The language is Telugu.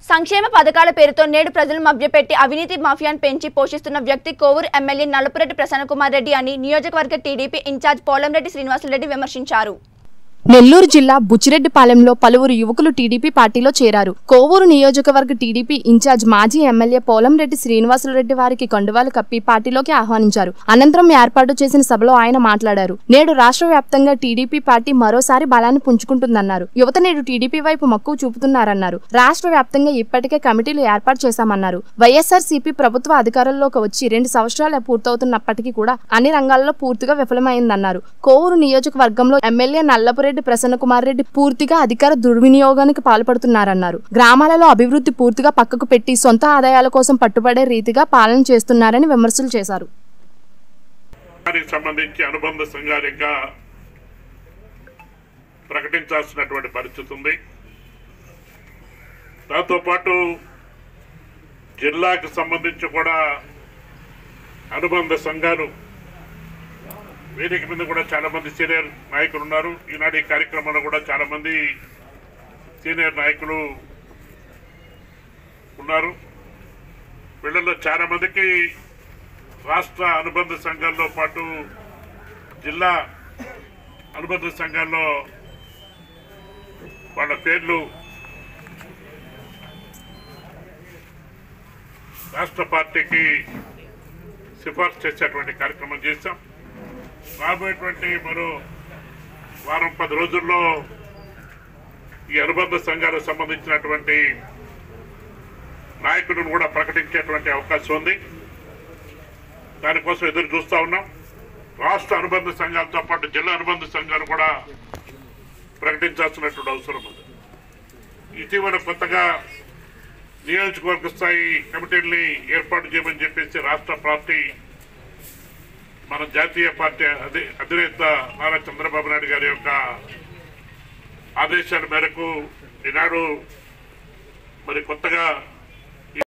సంక్షేమ పథకాల పేరుతో నేడు ప్రజలు మభ్యపెట్టి అవినీతి మాఫియాను పెంచి పోషిస్తున్న వ్యక్తి కోవూరు ఎమ్మెల్యే నలుపురెడ్డి ప్రసన్నకుమార్ రెడ్డి అని నియోజకవర్గ టీడీపీ ఇన్ఛార్జ్ పోలంరెడ్డి శ్రీనివాసరెడ్డి విమర్శించారు నెల్లూరు జిల్లా బుచ్చిరెడ్డిపాలెంలో పలువురు యువకులు టీడీపీ పార్టీలో చేరారు కోవూరు నియోజకవర్గ టీడీపీ ఇన్ఛార్జ్ మాజీ ఎమ్మెల్యే పోలంరెడ్డి శ్రీనివాసులరెడ్డి వారికి కండువాలు కప్పి పార్టీలోకి ఆహ్వానించారు అనంతరం ఏర్పాటు చేసిన సభలో ఆయన మాట్లాడారు నేడు రాష్ట్ర వ్యాప్తంగా టీడీపీ పార్టీ మరోసారి బలాన్ని పుంజుకుంటుందన్నారు యువత నేడు టీడీపీ వైపు మక్కువ చూపుతున్నారన్నారు రాష్ట్ర వ్యాప్తంగా ఇప్పటికే కమిటీలు ఏర్పాటు చేశామన్నారు వైఎస్ఆర్ సిపి ప్రభుత్వ అధికారంలోకి వచ్చి రెండు సంవత్సరాలు పూర్తవుతున్నప్పటికీ కూడా అన్ని రంగాల్లో పూర్తిగా విఫలమైందన్నారు కోవూరు నియోజకవర్గంలో ఎమ్మెల్యే నల్లపురెడ్డి ప్రసన్నకుమార్ రెడ్డి పూర్తిగా అధికార దుర్వినియోగానికి పాల్పడుతున్నారన్నారు గ్రామాలలో అభివృద్ధి పూర్తిగా పక్కకు పెట్టి సొంత ఆదాయాల కోసం పట్టుబడే రీతిగా పాలన చేస్తున్నారని విమర్శలు చేశారు దానికి సంబంధించి అనుబంధ సంఘాలు ఇంకా ప్రకటించాల్సినటువంటి పరిస్థితి ఉంది దాంతోపాటు జిల్లాకు సంబంధించి కూడా అనుబంధ సంఘాలు వేదిక మీద కూడా చాలా మంది సీనియర్ నాయకులు ఉన్నారు ఈనాడు ఈ కార్యక్రమంలో కూడా చాలా మంది సీనియర్ నాయకులు ఉన్నారు వీళ్ళలో చాలా మందికి రాష్ట్ర అనుబంధ సంఘాల్లో పాటు జిల్లా అనుబంధ సంఘాల్లో వాళ్ళ పేర్లు రాష్ట్ర పార్టీకి సిఫార్సు చేసేటువంటి కార్యక్రమం చేశాం రాబోయేటువంటి మరో వారం పది రోజుల్లో ఈ అనుబంధ సంఘాలకు సంబంధించినటువంటి నాయకులను కూడా ప్రకటించేటువంటి అవకాశం ఉంది దానికోసం ఎదురు చూస్తా ఉన్నాం రాష్ట్ర అనుబంధ సంఘాలతో పాటు జిల్లా అనుబంధ సంఘాలు కూడా ప్రకటించాల్సినటువంటి అవసరం ఉంది ఇటీవల కొత్తగా నియోజకవర్గ స్థాయి కమిటీల్ని ఏర్పాటు చేయమని చెప్పేసి రాష్ట్ర పార్టీ మన జాతీయ పార్టీ అధి అధినేత నారా చంద్రబాబు నాయుడు గారి యొక్క ఆదేశాల మేరకు ఈనాడు మరి కొత్తగా